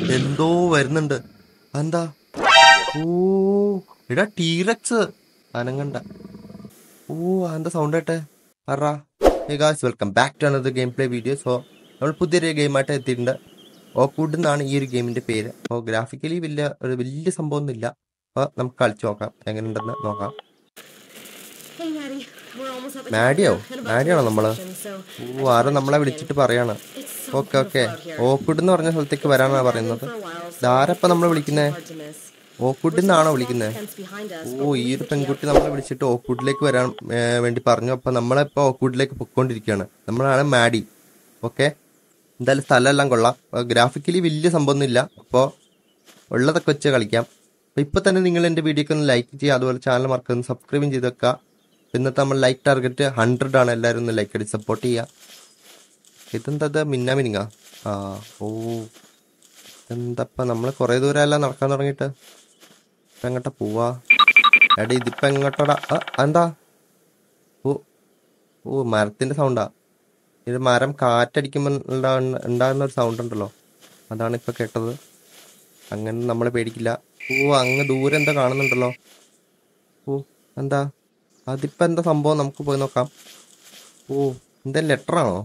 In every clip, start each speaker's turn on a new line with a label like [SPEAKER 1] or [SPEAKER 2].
[SPEAKER 1] എന്തോ വരുന്നുണ്ട് എന്താ ഓ എടാ ടീറക്സ് അനങ്ങണ്ട ഓ എന്താ സൗണ്ട് കേട്ടെ പറ guys welcome back to another game play video so നമ്മൾ പുതിയൊരു ഗെയിമായിട്ട് എത്തിയിട്ടുണ്ട് ഓക്കൂഡ് എന്നാണ് ഈ ഒരു ഗെയിമിന്റെ പേര് അപ്പോൾ ഗ്രാഫിക്കലി വലിയ ഒരു വലിയ സംഭവമൊന്നുമില്ല അപ്പോൾ നമുക്ക് കളിച്ചു നോക്കാം എങ്ങനെയുണ്ടെന്ന് നോക്കാം
[SPEAKER 2] Hey, Maddie. We're almost at the
[SPEAKER 1] മാഡിയോ
[SPEAKER 2] top and about to
[SPEAKER 1] മാഡിയാണോ
[SPEAKER 2] make a
[SPEAKER 1] നമ്മള്
[SPEAKER 2] selection, so
[SPEAKER 1] ഓ ആരോ നമ്മളെ വിളിച്ചിട്ട് പറയാണ്
[SPEAKER 2] it's so
[SPEAKER 1] okay okay
[SPEAKER 2] beautiful out here.
[SPEAKER 1] Oakwood എന്ന് പറഞ്ഞ സ്ഥലത്തേക്ക് വരാനാണ്
[SPEAKER 2] We've been
[SPEAKER 1] പറയുന്നത്
[SPEAKER 2] for a while, so
[SPEAKER 1] ഇതാരപ്പ നമ്മളെ
[SPEAKER 2] it's
[SPEAKER 1] വിളിക്കുന്നേ
[SPEAKER 2] hard to miss.
[SPEAKER 1] ഓക്കൂഡ്
[SPEAKER 2] We're
[SPEAKER 1] എന്നാണോ
[SPEAKER 2] supposed to
[SPEAKER 1] വിളിക്കുന്നത്
[SPEAKER 2] walk the fence behind us,
[SPEAKER 1] oh
[SPEAKER 2] but
[SPEAKER 1] ഈ
[SPEAKER 2] we'll
[SPEAKER 1] ഒരു
[SPEAKER 2] leave the key
[SPEAKER 1] പെൺകുട്ടി
[SPEAKER 2] out
[SPEAKER 1] നമ്മളെ വിളിച്ചിട്ട് ഓക്കൂഡിലേക്ക് വരാൻ ഏ, വേണ്ടി പറഞ്ഞു അപ്പൊ നമ്മളിപ്പോ ഓക്കൂഡിലേക്ക് പൊക്കോണ്ടിരിക്കുകയാണ് നമ്മളാണ് മാഡി ഓക്കെ എന്തായാലും സ്ഥലമെല്ലാം കൊള്ളാം ഗ്രാഫിക്കലി വലിയ സംഭവമൊന്നുമില്ല അപ്പോൾ ഉള്ളതൊക്കെ വെച്ച് കളിക്കാം അപ്പോൾ ഇപ്പോൾ തന്നെ നിങ്ങൾ എൻ്റെ വീഡിയോക്ക് ഒന്ന് ലൈക്ക് ചെയ്യുക അതുപോലെ ചാനൽ മറക്കൊന്ന് സബ്സ്ക്രൈബും ചെയ്ത് വെക്കുക ഇന്നത്തെ നമ്മൾ ലൈക്ക് ടാർഗറ്റ് ഹൺഡ്രഡ് ആണ് എല്ലാവരും ഒന്ന് ലൈക്ക് അടിച്ച് സപ്പോർട്ട് ചെയ്യുക ഇതെന്താ മിന്നാ മിനിങ്ങ ആ ഓ എന്തപ്പ നമ്മൾ കുറേ ദൂരമല്ല നടക്കാൻ തുടങ്ങിയിട്ട് ഇപ്പൊ എങ്ങോട്ടാ പോവാ എടാ ഇതിപ്പോ എങ്ങോട്ടടാ ആ, എന്താ ഓ ഓ മരത്തിന്റെ സൗണ്ടാ ഇത് മരം കാറ്റടിക്കുമ്പോൾ ഉണ്ടാകുന്ന ഉണ്ടാകുന്ന ഒരു സൗണ്ട് ഉണ്ടല്ലോ അതാണ് ഇപ്പൊ കേട്ടത് അങ്ങനെ നമ്മളെ പേടിക്കില്ല ഓ അങ്ങ് ദൂരെ എന്താ കാണുന്നുണ്ടല്ലോ ഓ എന്താ അതിപ്പോ എന്താ സംഭവം നമുക്ക് പോയി നോക്കാം ഓ എന്താ ലെറ്റർ ആണോ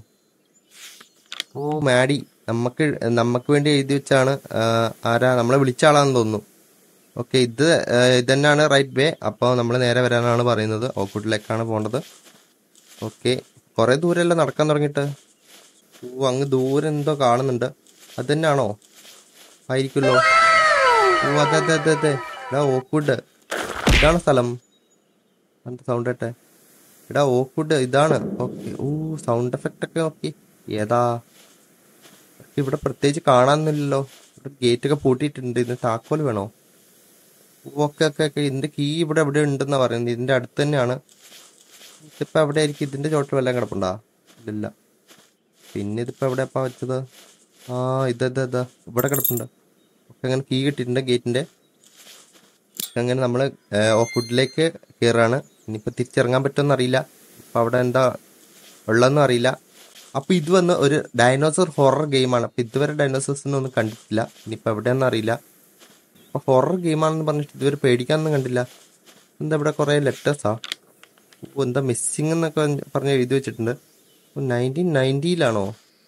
[SPEAKER 1] ഓ മാഡി നമുക്ക് നമുക്ക് വേണ്ടി എഴുതി വെച്ചാണ് ആ, ആരാ നമ്മളെ വിളിച്ച ആളാന്ന് തോന്നുന്നു ഓക്കെ ഇത് ആ, ഇതന്നെയാണ് റൈറ്റ് വേ അപ്പോൾ നമ്മൾ നേരെ വരാനാണ് പറയുന്നത് ഓക്കൂട്ടിലേക്കാണ് പോകേണ്ടത് ഓക്കെ കുറേ ദൂരമല്ല നടക്കാൻ തുടങ്ങിയിട്ട് ഓ അങ്ങ് ദൂരെ എന്തോ കാണുന്നുണ്ട് അത് തന്നെയാണോ ആയിരിക്കുമല്ലോ ഓ അതെ അതെ അതെ അതെ എടാ ഓക്കൂഡ് ഇതാണ് സ്ഥലം എന്താ സൗണ്ട് കേട്ടെ എടാ ഓക്കൂഡ് ഇതാണ് ഓക്കെ ഓ സൗണ്ട് എഫക്റ്റ് ഒക്കെ നോക്കി ഏതാ ഇവിടെ പ്രത്യേകിച്ച് കാണാനൊന്നുമില്ലല്ലോ ഇവിടെ ഗേറ്റ് ഒക്കെ പൂട്ടിയിട്ടുണ്ട് ഇതിന് താക്കോൽ വേണോ ഓക്കെ ഓക്കെ ഓക്കെ ഇതിന്റെ കീ ഇവിടെ എവിടെ ഉണ്ടെന്നാ പറയുന്നത് ഇതിന്റെ അടുത്ത് തന്നെയാണ് ഇതിപ്പോ എവിടെ ആയിരിക്കും ഇതിന്റെ ചോട്ടിൽ വല്ലതും കിടപ്പുണ്ടാ ഇല്ല പിന്നെ ഇതിപ്പോ എവിടെയപ്പാ വെച്ചത് ആ ഇത് ഇത് ഇത് ഇവിടെ കിടപ്പുണ്ട് ഒക്കെ അങ്ങനെ കീ കിട്ടിയിട്ടുണ്ട് ഗേറ്റിന്റെ അങ്ങനെ നമ്മള് ഫുഡിലേക്ക് കയറാണ് ഇനിയിപ്പോ തിരിച്ചിറങ്ങാൻ പറ്റുമെന്ന് അറിയില്ല അപ്പൊ അവിടെ എന്താ ഉള്ളതെന്നും അറിയില്ല അപ്പൊ ഇത് വന്ന് ഒരു ഡൈനോസർ ഹൊറർ ഗെയിമാണ് അപ്പൊ ഇതുവരെ ഡൈനോസേഴ്സിനെ ഒന്നും കണ്ടിട്ടില്ല ഇനിയിപ്പോ എവിടെയാണെന്ന് അറിയില്ല അപ്പൊ ഹൊറർ ഗെയിമാണെന്ന് പറഞ്ഞിട്ട് ഇതുവരെ പേടിക്കാനൊന്നും കണ്ടില്ല എന്താ ഇവിടെ കുറെ ലെറ്റേഴ്സാ ഓ എന്താ മിസ്സിങ് എന്നൊക്കെ പറഞ്ഞ് എഴുതി വെച്ചിട്ടുണ്ട് നയൻറ്റീൻ നയൻറ്റിയിലാണോ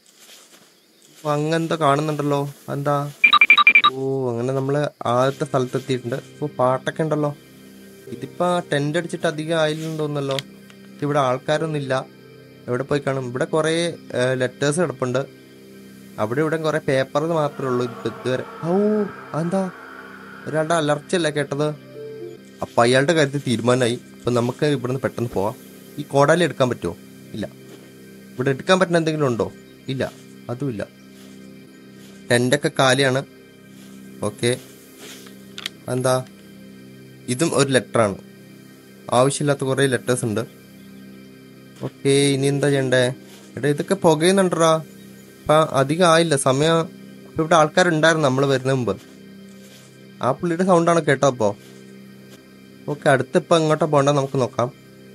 [SPEAKER 1] ഓ അങ്ങെന്താ കാണുന്നുണ്ടല്ലോ എന്താ ഓ അങ്ങനെ നമ്മള് ആദ്യത്തെ സ്ഥലത്തെത്തിയിട്ടുണ്ട് ഓ പാട്ടൊക്കെ ഉണ്ടല്ലോ ഇതിപ്പോ ടെന്റ് അടിച്ചിട്ട് അധികം ആയില്ലെന്ന് തോന്നുന്നല്ലോ ഇവിടെ ആൾക്കാരൊന്നും ഇല്ല എവിടെ പോയി കാണും ഇവിടെ കുറെ ലെറ്റേഴ്സ് കിടപ്പുണ്ട് അവിടെ ഇവിടെ കുറെ പേപ്പർ മാത്രമേ ഉള്ളൂ ഇപ്പൊ ഇതുവരെ ഓ എന്താ ഒരാളുടെ അലർച്ചയല്ലേ കേട്ടത് അപ്പൊ അയാളുടെ കാര്യത്തിൽ തീരുമാനമായി അപ്പൊ നമുക്ക് ഇവിടുന്ന് പെട്ടെന്ന് പോവാം ഈ കോടാലി എടുക്കാൻ പറ്റുമോ ഇല്ല ഇവിടെ എടുക്കാൻ പറ്റുന്ന എന്തെങ്കിലും ഉണ്ടോ ഇല്ല അതുമില്ല ടെന്റൊക്കെ കാലിയാണ് ഓക്കെ എന്താ ഇതും ഒരു ലെറ്ററാണ് ആവശ്യമില്ലാത്ത കുറേ ലെറ്റേഴ്സ് ഉണ്ട് ഓക്കെ ഇനി എന്താ ചെയ്യണ്ടേ എടാ ഇതൊക്കെ പുകയുന്നുണ്ടടാ ഇപ്പൊ അധികം ആയില്ല സമയം ഇപ്പൊ ഇവിടെ ആൾക്കാരുണ്ടായിരുന്നു നമ്മൾ വരുന്ന മുമ്പ് ആ പുള്ളിയുടെ സൗണ്ടാണ് കേട്ടോ അപ്പോ ഓക്കെ അടുത്ത് ഇപ്പൊ എങ്ങോട്ടാ പോണ്ട നമുക്ക് നോക്കാം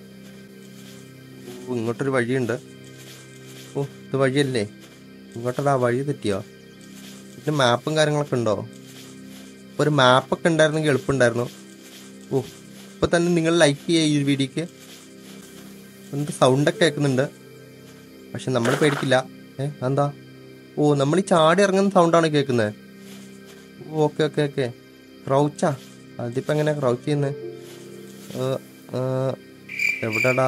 [SPEAKER 1] ഓ ഇങ്ങോട്ടൊരു വഴിയുണ്ട് ഓ ഇത് വഴിയല്ലേ ഇങ്ങോട്ടടാ വഴി തെറ്റിയോ ഇതിന് മാപ്പും കാര്യങ്ങളൊക്കെ ഉണ്ടോ ഇപ്പൊ ഒരു മാപ്പൊക്കെ ഉണ്ടായിരുന്നെങ്കിൽ എളുപ്പമുണ്ടായിരുന്നു ഓ ഇപ്പൊ തന്നെ നിങ്ങൾ ലൈക്ക് ചെയ്യുക ഈ വീഡിയോക്ക് എന്ത് സൗണ്ടൊക്കെ കേൾക്കുന്നുണ്ട് പക്ഷെ നമ്മൾ പേടിക്കില്ല ഏ എന്താ ഓ നമ്മൾ ഈ ചാടി ഇറങ്ങുന്ന സൗണ്ടാണ് കേൾക്കുന്നത് ഓക്കെ ഓക്കെ ഓക്കെ ക്രൗച്ചാ അതിപ്പോ എങ്ങനെയാ ക്രൗച്ച് ചെയ്യുന്നത് എവിടെടാ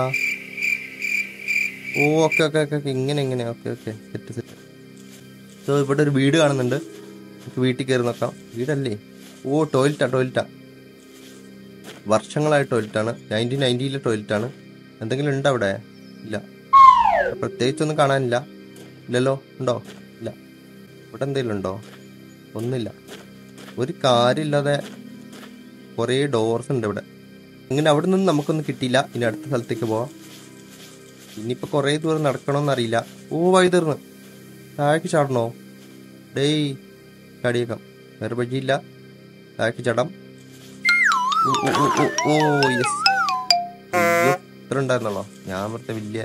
[SPEAKER 1] ഓ ഓക്കെ ഓക്കെ ഓക്കെ ഓക്കെ ഇങ്ങനെ ഇങ്ങനെ okay okay set set so ഇവിടെ ഒരു വീട് കാണുന്നുണ്ട് നമുക്ക് വീട്ടിൽ കയറി നോക്കാം വീടല്ലേ ഓ ടോയ്ലറ്റാ ടോയ്ലറ്റാ വർഷങ്ങളായ ടോയ്ലറ്റാണ് നയൻറ്റീൻ നയൻറ്റിയിലെ ടോയ്ലറ്റാണ് എന്തെങ്കിലും ഉണ്ടോ അവിടെ ഇല്ല പ്രത്യേകിച്ചൊന്നും കാണാനില്ല ഇല്ലല്ലോ ഉണ്ടോ ഇല്ല ഇവിടെ എന്തെങ്കിലും ഉണ്ടോ ഒന്നുമില്ല ഒരു കാര്യമില്ലാതെ കുറേ ഡോർസ് ഉണ്ട് ഇവിടെ ഇങ്ങനെ അവിടെ നിന്ന് നമുക്കൊന്നും കിട്ടിയില്ല ഇനി അടുത്ത സ്ഥലത്തേക്ക് പോവാം ഇനിയിപ്പോൾ കുറേ ദൂരം നടക്കണമെന്നറിയില്ല ഓ വഴി തീർന്ന് താഴേക്ക് ചാടണോ ഡേയ് ചാടിയേക്കാം വേറെ വഴിയില്ല താഴേക്ക് ചാടാം ഓ, ഓ, ഓ, ഓ, ഓ യെസ് അയ്യോ ഇത്ര ഉണ്ടായിരുന്നല്ലോ ഞാൻ പറഞ്ഞ വലിയ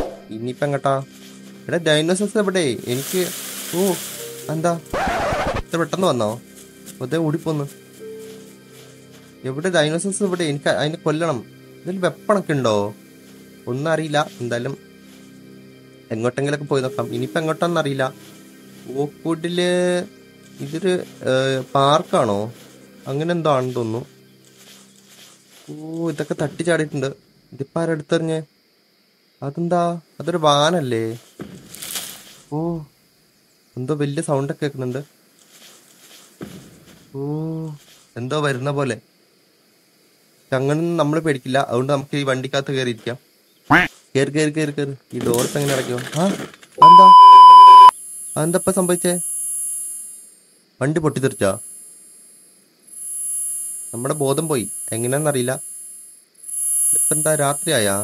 [SPEAKER 1] ഇനിയിപ്പോ എങ്ങട്ടാ എടാ ഡൈനോസർസ് എവിടെ എനിക്ക് ഓ എന്താ ഇത്ര പെട്ടെന്ന് വന്നോ അതേ ഓടിപ്പോന്ന് എവിടെ ഡൈനോസേഴ്സ് ഇവിടെ എനിക്ക് അതിനെ കൊല്ലണം ഇതിൽ വെപ്പണൊക്കെ ഉണ്ടോ ഒന്നും അറിയില്ല എന്തായാലും എങ്ങോട്ടെങ്കിലൊക്കെ പോയി നോക്കാം ഇനിയിപ്പോ എങ്ങോട്ടാന്ന് അറിയില്ല ഓക്കൂട്ടില് ഇതൊരു ഏഹ്, പാർക്കാണോ അങ്ങനെ എന്തോ ആണെന്ന് തോന്നുന്നു ഓ ഇതൊക്കെ തട്ടി ചാടിയിട്ടുണ്ട് ഇതിപ്പോ ആരെടുത്തെറിഞ്ഞേ അതെന്താ അതൊരു വാനല്ലേ ഓ എന്തോ വലിയ സൗണ്ട് ഒക്കെ കേൾക്കുന്നുണ്ട് ഓ എന്തോ വരുന്ന പോലെ അങ്ങനെ നമ്മൾ പേടിക്കില്ല അതുകൊണ്ട് നമുക്ക് ഈ വണ്ടിക്കകത്ത് കയറിയിരിക്കാം കേറി കേറി കേറി കേറി ഈ ഡോർസ് എങ്ങനെ അടയ്ക്കോ ആ എന്താ അതെന്താ ഇപ്പൊ സംഭവിച്ചേ വണ്ടി പൊട്ടിത്തെറിച്ചാ നമ്മുടെ ബോധം പോയി എങ്ങനെയാന്നറിയില്ല ഇപ്പൊ എന്താ രാത്രിയായാ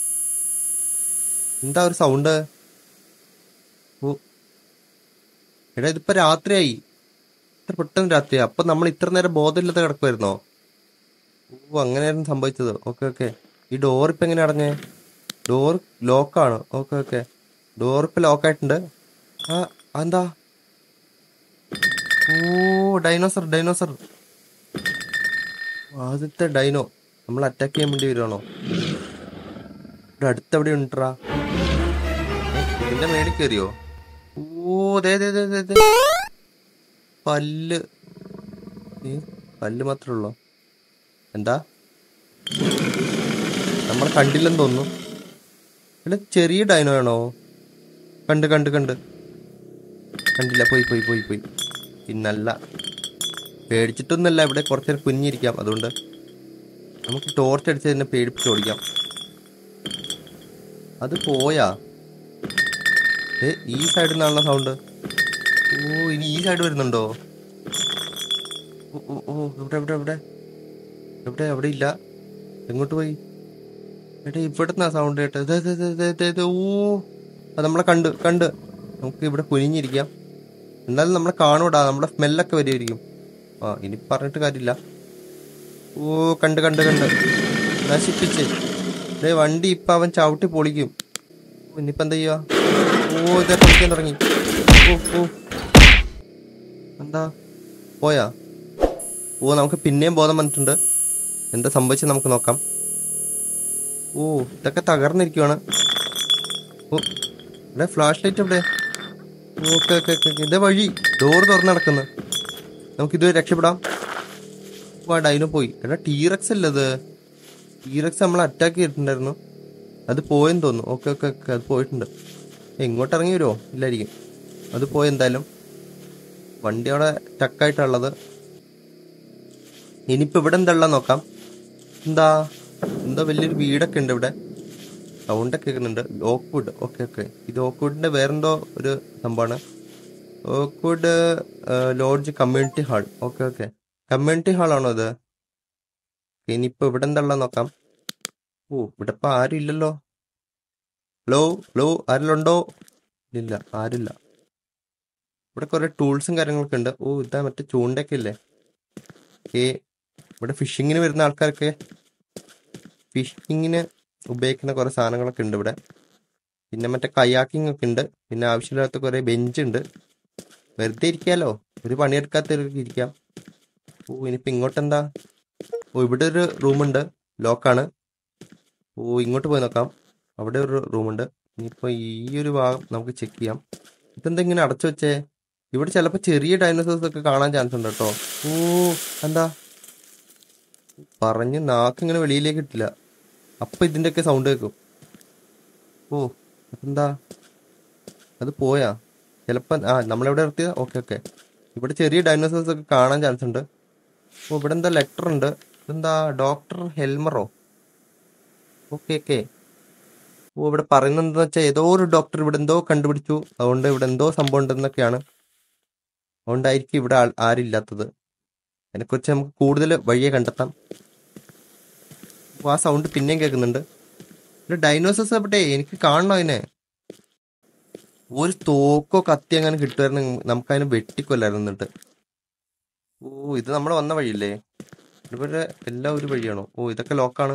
[SPEAKER 1] എന്താ ഒരു സൗണ്ട് ഓ എടാ ഇതിപ്പോ രാത്രിയായി ഇത്ര പെട്ടെന്ന് രാത്രിയാ അപ്പൊ നമ്മൾ ഇത്ര നേരം ബോധമില്ലാതെ കിടക്കുമായിരുന്നോ ഓ അങ്ങനെയായിരുന്നു സംഭവിച്ചത് ഓക്കെ ഓക്കെ ഈ ഡോർ ഇപ്പൊ എങ്ങനെ അടഞ്ഞേ ഡോർ ലോക്കാണ് ഓക്കെ ഓക്കെ ഡോർ ഇപ്പൊ ലോക്കായിട്ടുണ്ട് ആ എന്താ ഓ ഡൈനോസർ ഡൈനോസർ ആദ്യത്തെ ഡൈനോ നമ്മൾ അറ്റാക്ക് ചെയ്യാൻ വേണ്ടി വരുവാണോ ഇവിടെ അടുത്ത് എവിടെ ഉണ്ടാ ഇതിന്റെ മേളിൽ കയറിയോ ഓ ദേ ദേ ദേ ദേ ദേ. പല്ല് ഏ, പല്ല് മാത്രമേ ഉള്ളോ എന്താ നമ്മൾ കണ്ടില്ലെന്ന് തോന്നുന്നു ഇവിടെ ചെറിയ ഡൈനോ ആണോ കണ്ട് കണ്ട് കണ്ട് കണ്ടില്ല പോയി പോയി പോയി പോയി പിന്നല്ല പേടിച്ചിട്ടൊന്നുമല്ല ഇവിടെ കുറച്ച് നേരം കുഞ്ഞിരിക്കാം അതുകൊണ്ട് നമുക്ക് ടോർച്ച് അടിച്ച് തന്നെ പേടിപ്പിച്ച് ഓടിക്കാം അത് പോയാ ഏ ഈ സൈഡിൽ നിന്നാണല്ലോ സൗണ്ട് ഓ ഇനി ഈ സൈഡ് വരുന്നുണ്ടോ ഓ ഓ ഓ എവിടെ എവിടെ എവിടെ എവിടെ അവിടെ ഇല്ല എങ്ങോട്ട് പോയി എടാ ഇവിടുന്നാ സൗണ്ട് കേട്ടത് ദേ, ദേ, ദേ, ദേ, ദേ, ദേ, ഓ അത് നമ്മളെ കണ്ട് കണ്ട് നമുക്ക് ഇവിടെ കുനിഞ്ഞിരിക്കാം എന്നാലും നമ്മളെ കാണൂടാ നമ്മുടെ സ്മെല്ലൊക്കെ വരുമായിരിക്കും ആ ഇനി പറഞ്ഞിട്ട് കാര്യമില്ല ഓ കണ്ട് കണ്ട് കണ്ട് നശിപ്പിച്ച് ദേ വണ്ടി ഇപ്പൊ അവൻ ചവിട്ടി പൊളിക്കും ഓ, ഇനിയിപ്പോ എന്താ ചെയ്യുക ഓ ഇതേ പൊളിക്കാൻ തുടങ്ങി ഓ ഓ എന്താ പോയാ ഓ നമുക്ക് പിന്നെയും ബോധം വന്നിട്ടുണ്ട് എന്താ സംഭവിച്ചത് നമുക്ക് നോക്കാം ഓ ഇതൊക്കെ തകർന്നിരിക്കുവാണ് ഓ ഇവിടെ ഫ്ലാഷ് ലൈറ്റ് എവിടെ ഓക്കെ ഓക്കെ ഓക്കെ ഇതേ വഴി ഡോർ തുറന്ന് നടക്കുന്നു നമുക്ക് ഇതുവരെ രക്ഷപ്പെടാം ഓ, ആ ഡൈനോ പോയി എടാ ടീറക്സ് അല്ലേ അത് ടീറക്സ് നമ്മൾ അറ്റാക്ക് ചെയ്തിട്ടുണ്ടായിരുന്നു അത് പോയെന്ന് തോന്നുന്നു ഓക്കെ ഓക്കെ ഓക്കെ അത് പോയിട്ടുണ്ട് എങ്ങോട്ട് ഇറങ്ങി വരുമോ ഇല്ലായിരിക്കും അത് പോയി എന്തായാലും വണ്ടി അവിടെ ടക്കായിട്ടുള്ളത് ഇനിയിപ്പോ ഇവിടെ എന്താ ഉള്ളത് നോക്കാം എന്താ എന്താ വലിയൊരു വീടൊക്കെ ഉണ്ട് ഇവിടെ സൗണ്ടൊക്കെ കേൾക്കുന്നുണ്ട് ഓക്വുഡ് ഓക്കെ ഓക്കെ ഇത് ഓക്വുഡിന്റെ വേറെന്തോ ഒരു സംഭവമാണ് Oakwood lodge community hall okay okay community hall ആണോ ഇത് ഇനിയിപ്പോ ഇവിടെ എന്താ ഉള്ളത് നോക്കാം ഓ ഇവിടെ ഇപ്പൊ ആരും ഇല്ലല്ലോ ഹലോ ഹലോ ആരെല്ലാം ഉണ്ടോ ഇല്ല ആരില്ല ഇവിടെ കുറെ ടൂൾസും കാര്യങ്ങളൊക്കെ ഉണ്ട് ഓ ഇതാ മറ്റേ ചൂണ്ടയൊക്കെ ഇല്ലേ ഏ ഇവിടെ ഫിഷിങ്ങിന് വരുന്ന ആൾക്കാരൊക്കെ ഫിഷിങ്ങിന് ഉപയോഗിക്കുന്ന കുറെ സാധനങ്ങളൊക്കെ ഉണ്ട് ഇവിടെ പിന്നെ മറ്റേ കയാക്കിംഗ് ഒക്കെ ഉണ്ട് പിന്നെ ആവശ്യമില്ലാത്ത കുറെ ബെഞ്ച് ഉണ്ട് വെറുതെ ഇരിക്കാലോ ഒരു പണിയെടുക്കാത്തവർക്ക് ഇരിക്കാം ഓ ഇനിയിപ്പോ ഇങ്ങോട്ട് എന്താ ഓ ഇവിടെ ഒരു റൂമുണ്ട് ലോക്കാണ് ഓ ഇങ്ങോട്ട് പോയി നോക്കാം അവിടെ ഒരു റൂമുണ്ട് ഇനിയിപ്പോ ഈ ഒരു ഭാഗം നമുക്ക് ചെക്ക് ചെയ്യാം ഇതെന്താ ഇങ്ങനെ അടച്ചു വെച്ചേ ഇവിടെ ചിലപ്പോ ചെറിയ ഡൈനോസേഴ്സ് ഒക്കെ കാണാൻ ചാൻസ് ഉണ്ട് കേട്ടോ ഓ എന്താ പറഞ്ഞ് നാക്ക് ഇങ്ങനെ വെളിയിലേക്ക് ഇട്ടില്ല അപ്പൊ ഇതിന്റെയൊക്കെ സൗണ്ട് കേൾക്കും ഓ അതെന്താ അത് പോയാ ചിലപ്പോ ആ നമ്മളെവിടെ നിർത്തിയത് ഓക്കെ ഓക്കെ ഇവിടെ ചെറിയ ഡൈനോസേഴ്സ് ഒക്കെ കാണാൻ ചാൻസ് ഉണ്ട് ഓ ഇവിടെ എന്താ ലെറ്റർ ഉണ്ട് ഇതെന്താ ഡോക്ടർ ഹെൽമറോ ഓക്കെ ഓക്കെ ഓ ഇവിടെ പറയുന്നത് എന്താ വെച്ചാൽ ഏതോ ഒരു ഡോക്ടർ ഇവിടെ എന്തോ കണ്ടുപിടിച്ചു അതുകൊണ്ട് ഇവിടെ എന്തോ സംഭവം ഉണ്ടെന്നൊക്കെയാണ് അതുകൊണ്ടായിരിക്കും ഇവിടെ ആൾ- ആരില്ലാത്തത് അതിനെക്കുറിച്ച് നമുക്ക് കൂടുതൽ വഴിയെ കണ്ടെത്താം ഓ, ആ സൗണ്ട് പിന്നെയും കേൾക്കുന്നുണ്ട് ഇവിടെ ഡൈനോസേഴ്സ് എവിടെ എനിക്ക് കാണണം അതിനെ ഒരു തോക്കോ കത്തി അങ്ങനെ കിട്ടുമായിരുന്നു നമുക്ക് അതിനെ വെട്ടിക്കൊല്ലായിരുന്നു എന്നിട്ട് ഓ ഇത് നമ്മൾ വന്ന വഴിയില്ലേ ഇവിടെ എല്ലാം ഒരു വഴിയാണോ ഓ ഇതൊക്കെ ലോക്കാണ്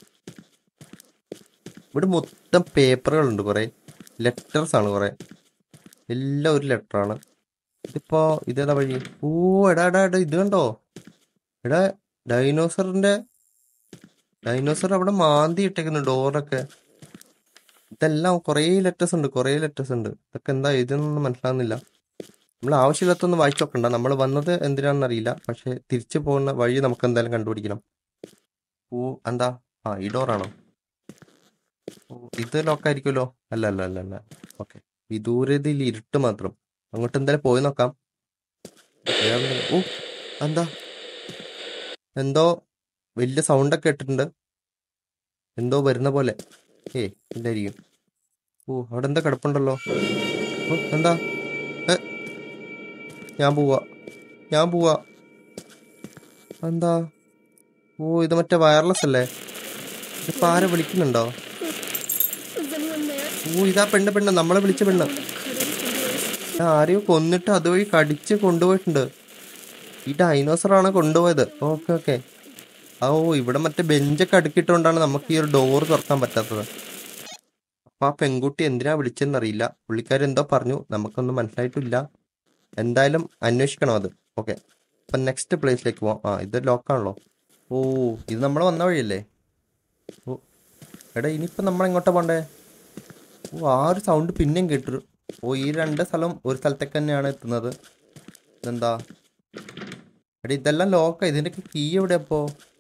[SPEAKER 1] ഇവിടെ മൊത്തം പേപ്പറുകളുണ്ട് കുറെ ലെറ്റേഴ്സ് ആണ് കുറെ എല്ലാം ഒരു ലെറ്ററാണ് ഇതിപ്പോ ഇതേതാ വഴി ഓ എടാ എടാ എടാ ഇത് കണ്ടോ എടാ ഡൈനോസറിന്റെ ഡൈനോസർ അവിടെ മാന്തി ഇട്ടേക്കുന്നു ഡോറൊക്കെ ഇതെല്ലാം കുറേ ലെറ്റേഴ്സ് ഉണ്ട് കുറേ ലെറ്റേഴ്സ് ഉണ്ട് ഇതൊക്കെ എന്താ എഴുതുന്നൊന്നും മനസ്സിലാവുന്നില്ല നമ്മൾ ആവശ്യമില്ലാത്തൊന്നും വായിച്ചു നോക്കണ്ട നമ്മൾ വന്നത് എന്തിനാണെന്ന് അറിയില്ല പക്ഷെ തിരിച്ചു പോകുന്ന വഴി നമുക്ക് എന്തായാലും കണ്ടുപിടിക്കണം ഓ എന്താ ആ ഈ ഡോറാണോ ഓ ഇത് ലോക്കായിരിക്കുമല്ലോ അല്ല അല്ല അല്ല അല്ല ഓക്കെ ഈ ദൂരത്തിൽ ഇരുട്ട് മാത്രം അങ്ങോട്ട് എന്തായാലും പോയി നോക്കാം വേറെ ഓ എന്താ എന്തോ വലിയ സൗണ്ടൊക്കെ ഇട്ടിട്ടുണ്ട് എന്തോ വരുന്ന പോലെ ഏ ഇല്ലായിരിക്കും ഓ അവിടെ എന്താ കിടപ്പുണ്ടല്ലോ ഓ എന്താ ഏ ഞാൻ പോവാ ഞാൻ പോവാ എന്താ ഓ ഇത് മറ്റേ വയർലെസ് അല്ലേ ഇതിപ്പോ ആരെ വിളിക്കുന്നുണ്ടോ
[SPEAKER 2] Is anyone there?
[SPEAKER 1] ഓ ഇതാ പെണ്ണ് പെണ്ണ് നമ്മളെ വിളിച്ച പെണ്ണ്
[SPEAKER 2] Couldn't
[SPEAKER 1] ആരെയോ കൊന്നിട്ട് അതുവഴി കടിച്ച് കൊണ്ടുപോയിട്ടുണ്ട് ഈ ഡൈനോസർ ആണ് കൊണ്ടുപോയത് ഓക്കെ ഓക്കെ ഓ ഇവിടെ മറ്റേ ബെഞ്ചൊക്കെ അടുക്കിയിട്ടുകൊണ്ടാണ് നമുക്ക് ഈ ഒരു ഡോർ തുറക്കാൻ പറ്റാത്തത് അപ്പൊ ആ പെൺകുട്ടി എന്തിനാ വിളിച്ചെന്നറിയില്ല പുള്ളിക്കാരി എന്തോ പറഞ്ഞു നമുക്കൊന്നും മനസ്സിലായിട്ടില്ല എന്തായാലും അന്വേഷിക്കണം അത് ഓക്കെ അപ്പൊ നെക്സ്റ്റ് പ്ലേസിലേക്ക് പോവാം ആ ഇത് ലോക്കാണല്ലോ ഓ ഇത് നമ്മൾ വന്ന വഴിയല്ലേ ഓ എടാ ഇനിയിപ്പോ നമ്മൾ എങ്ങോട്ടാ പോണ്ടേ ഓ ആ ഒരു സൗണ്ട് പിന്നെയും കേട്ടു ഓ ഈ രണ്ട് സ്ഥലം ഒരു സ്ഥലത്തേക്ക് തന്നെയാണ് എത്തുന്നത് ഇതെന്താ എടാ ഇതെല്ലാം ലോക്കാ ഇതിൻ്റെയൊക്കെ കീ എവിടെ അപ്പോ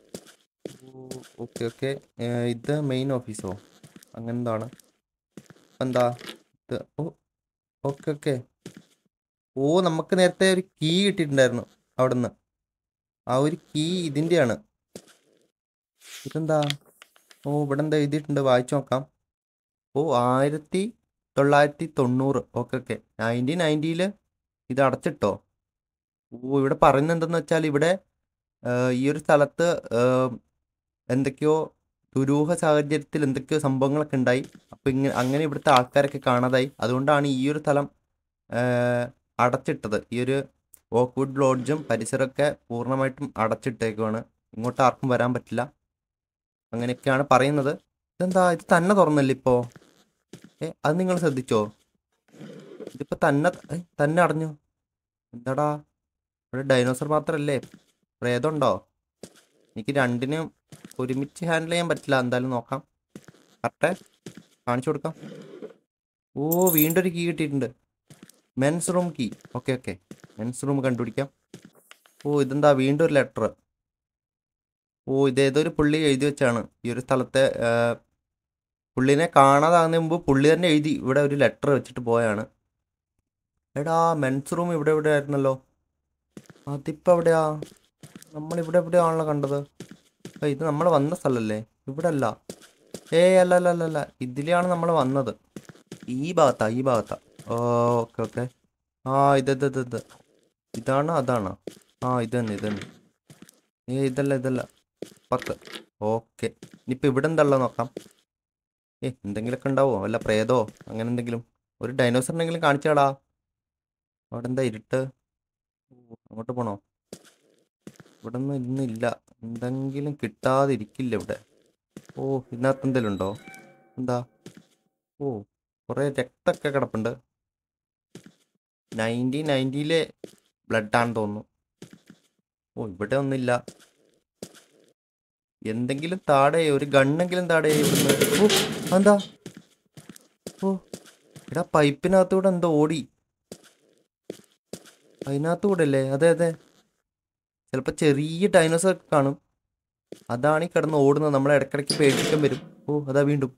[SPEAKER 1] ഓക്കെ ഓക്കെ ഇത് മെയിൻ ഓഫീസോ അങ്ങനെ എന്താണ് എന്താ ഇത് ഓ ഓക്കെ ഓക്കെ ഓ നമുക്ക് നേരത്തെ ഒരു കീ കിട്ടിയിട്ടുണ്ടായിരുന്നു അവിടുന്ന് ആ ഒരു കീ ഇതിൻ്റെയാണ് ഇതെന്താ ഓ ഇവിടെ എന്താ എഴുതിയിട്ടുണ്ട് വായിച്ചു നോക്കാം ഓ ആയിരത്തി തൊള്ളായിരത്തി തൊണ്ണൂറ് ഓക്കെ ഓക്കെ നയൻറ്റീൻ നയൻറ്റിയിൽ ഇത് അടച്ചിട്ടോ ഓ ഇവിടെ പറയുന്നത് എന്തെന്ന് വെച്ചാൽ ഇവിടെ ആ, ഈ ഒരു സ്ഥലത്ത് ആ, എന്തൊക്കെയോ ദുരൂഹ സാഹചര്യത്തിൽ എന്തൊക്കെയോ സംഭവങ്ങളൊക്കെ ഉണ്ടായി അപ്പോൾ ഇങ്ങനെ അങ്ങനെ ഇവിടുത്തെ ആൾക്കാരൊക്കെ കാണാതായി അതുകൊണ്ടാണ് ഈ ഒരു സ്ഥലം ആ, അടച്ചിട്ടത് ഈ ഒരു ഓക്വുഡ് ലോഡ്ജും പരിസരമൊക്കെ പൂർണ്ണമായിട്ടും അടച്ചിട്ടേക്കുവാണ് ഇങ്ങോട്ട് ആർക്കും വരാൻ പറ്റില്ല അങ്ങനെയൊക്കെയാണ് പറയുന്നത് ഇതെന്താ ഇത് തന്നെ തുറന്നല്ലേ ഇപ്പോ ഏ അത് നിങ്ങൾ ശ്രദ്ധിച്ചോ ഇതിപ്പോ തന്നെ ഏ, തന്നെ അടഞ്ഞു എന്താടാ ഇവിടെ ഡൈനോസർ മാത്രല്ലേ പ്രേതമുണ്ടോ എനിക്ക് രണ്ടിനും ഒരുമിച്ച് ഹാൻഡിൽ ചെയ്യാൻ പറ്റില്ല എന്തായാലും നോക്കാം കറക്റ്റേ കാണിച്ചു കൊടുക്കാം ഓ വീണ്ടും ഒരു കീ കിട്ടിയിട്ടുണ്ട് men's room key okay okay men's room കണ്ടുപിടിക്കാം ഓ ഇതെന്താ വീണ്ടും ഒരു ലെറ്റർ ഓ ഇതേതൊരു പുള്ളി എഴുതി വെച്ചാണ് ഈ ഒരു സ്ഥലത്തെ ആ, പുള്ളിനെ കാണാതാകുന്നതിന് മുമ്പ് പുള്ളി തന്നെ എഴുതി ഇവിടെ ഒരു ലെറ്റർ വെച്ചിട്ട് പോയാണ് എടാ മെൻസ് റൂം ഇവിടെ ഇവിടെ ആയിരുന്നല്ലോ അതിപ്പോ എവിടെയാ നമ്മൾ ഇവിടെ എവിടെയാണല്ലോ കണ്ടത് ആ, ഇത് നമ്മൾ വന്ന സ്ഥലല്ലേ ഇവിടെ അല്ല ഏ അല്ല അല്ല അല്ല അല്ല ഇതിലെയാണ് നമ്മൾ വന്നത് ഈ ഭാഗത്താ ഈ ഭാഗത്താ ഓ ഓക്കെ ഓക്കെ ആ ഇത് ഇത് ഇത് ഇത് ഇതാണ് അതാണ് ആ ഇത് തന്നെ ഇത് തന്നെ ഏ ഇതല്ല ഇതല്ല പത്ത് ഓക്കെ ഇനിയിപ്പോൾ ഇവിടെ എന്താണല്ലോ നോക്കാം ഏ എന്തെങ്കിലുമൊക്കെ ഉണ്ടാവോ വല്ല പ്രേതോ അങ്ങനെ എന്തെങ്കിലും ഒരു ഡൈനോസറിനെങ്കിലും കാണിച്ചാടാ അവിടെ എന്താ ഇരുട്ട് ഓ, അങ്ങോട്ട് പോണോ ഇവിടെ ഒന്നും ഇന്നില്ല എന്തെങ്കിലും കിട്ടാതിരിക്കില്ല ഇവിടെ ഓ ഇതിനകത്ത് എന്തെങ്കിലും ഉണ്ടോ എന്താ ഓ കുറേ രക്തമൊക്കെ കിടപ്പുണ്ട് നയൻറ്റീൻ നയൻറ്റിയിലെ ബ്ലഡാണെന്ന് തോന്നുന്നു ഓ ഇവിടെ ഒന്നുമില്ല എന്തെങ്കിലും താടെ ഒരു ഗണ്ണെങ്കിലും താടെ ഇവിടുന്ന് ഓ എന്താ ഓ എടാ പൈപ്പിനകത്തൂടെ എന്തോ ഓടി അതിനകത്തൂടെ അല്ലേ അതെ അതെ ചിലപ്പോൾ ചെറിയ ഡൈനോസർ കാണും അതാണ് ഈ കിടന്ന് ഓടുന്നത് നമ്മളെ ഇടയ്ക്കിടയ്ക്ക് പേടിക്കാൻ വരും ഓ അതാ വീണ്ടും